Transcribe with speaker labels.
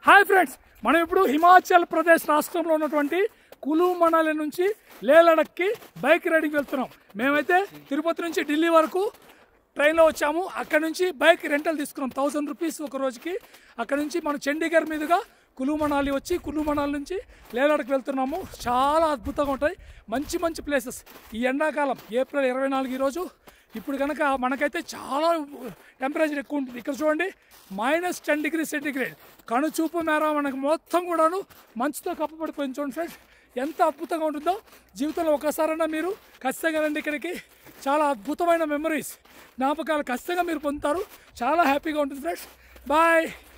Speaker 1: hi friends మనం ఇప్పుడు హిమాచల్ ప్రదేశ్ రాష్ట్రంలో ఉన్నటువంటి కులు మనాలి నుంచి లేలడక్కి బైక్ రైడింగ్ వెళ్తున్నాం మేమైతే తిరుపతి నుంచి ఢిల్లీ వరకు ట్రైన్లో వచ్చాము అక్కడ నుంచి బైక్ రెంటల్ తీసుకున్నాం థౌసండ్ రూపీస్ ఒక రోజుకి అక్కడ నుంచి మనం చండీగఢ్ మీదుగా కులు మనాలి వచ్చి కులు మనాలి నుంచి లేలడకి వెళ్తున్నాము చాలా అద్భుతంగా ఉంటాయి మంచి మంచి ప్లేసెస్ ఈ ఎండాకాలం ఏప్రిల్ ఇరవై నాలుగు ఈరోజు ఇప్పుడు కనుక మనకైతే చాలా టెంపరేచర్ ఎక్కువ ఉంటుంది ఇక్కడ చూడండి మైనస్ టెన్ డిగ్రీ సెంటిగ్రేడ్ కనుచూపు మేర మనకు మొత్తం కూడాను మంచుతో కప్పబడిపోయింది చూడండి ఫ్రెండ్స్ ఎంత అద్భుతంగా ఉంటుందో జీవితంలో ఒకసారైనా మీరు ఖచ్చితంగా రండి ఇక్కడికి చాలా అద్భుతమైన మెమరీస్ జ్ఞాపకాలు ఖచ్చితంగా మీరు పొందుతారు చాలా హ్యాపీగా ఉంటుంది ఫ్రెండ్స్ బాయ్